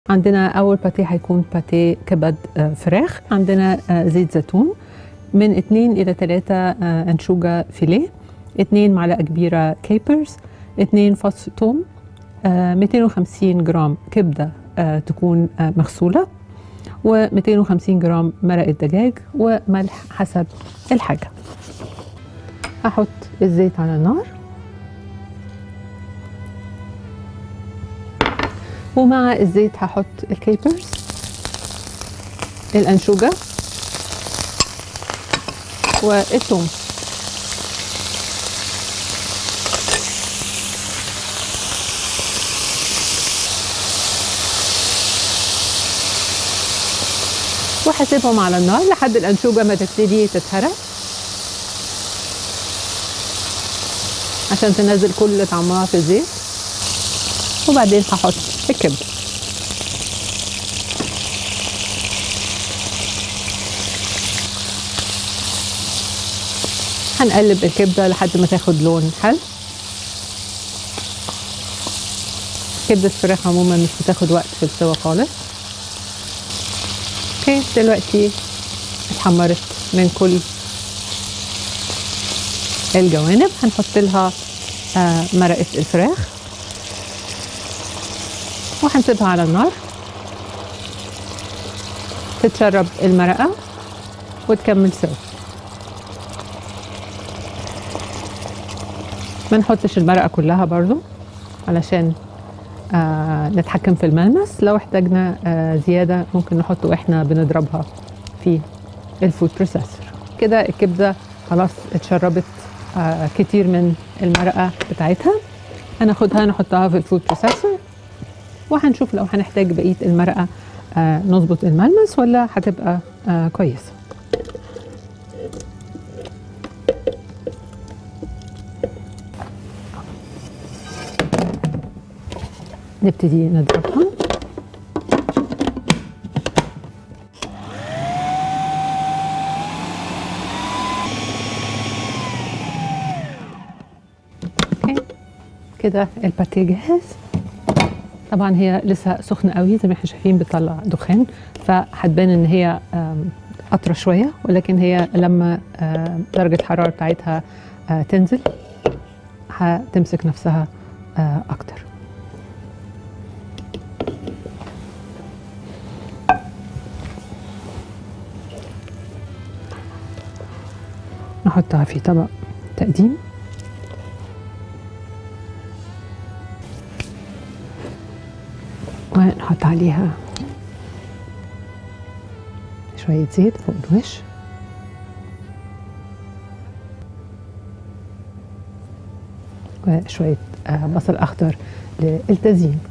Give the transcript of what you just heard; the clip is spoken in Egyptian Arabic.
عندنا اول باتيه هيكون باتيه كبد آه، فراخ عندنا آه، زيت زيتون من 2 الى 3 انشوجه فيليه 2 معلقه كبيره كيبرز 2 فص ثوم آه، 250 جرام كبده آه، تكون آه، مغسوله و250 جرام مرقه دجاج وملح حسب الحاجه هحط الزيت على النار ومع الزيت هحط الكيبرز الأنشوجة والثوم وهسيبهم على النار لحد الأنشوجة ما تبتدي تتهرى عشان تنزل كل طعمها في الزيت وبعدين هحط الكبده هنقلب الكبده لحد ما تاخد لون حلو كبده الفراخ عموما مش بتاخد وقت في السوا خالص اوكي دلوقتي اتحمرت من كل الجوانب هنحط لها آه مرقه الفراخ وهنسيبها على النار تتشرب المرقة وتكمل سوا ما نحطش المرقة كلها برضو علشان آه نتحكم في الملمس لو احتاجنا آه زيادة ممكن نحطه واحنا بنضربها في الفود بروسيسور كده الكبدة خلاص اتشربت آه كتير من المرقة بتاعتها هناخدها نحطها في الفود بروسيسور وهنشوف لو هنحتاج بقيه المرقه آه نظبط الملمس ولا هتبقى آه كويسه نبتدي نضربها اوكي كده الباتيه جاهز طبعا هي لسه سخنه قوي زي ما احنا شايفين بتطلع دخان فهتبان ان هي آم، قطره شويه ولكن هي لما آم، درجه الحراره بتاعتها آه، تنزل هتمسك نفسها آه، اكتر نحطها في طبق تقديم ونحط عليها شوية زيت فوق الوش وشوية آه، بصل أخضر للتزيين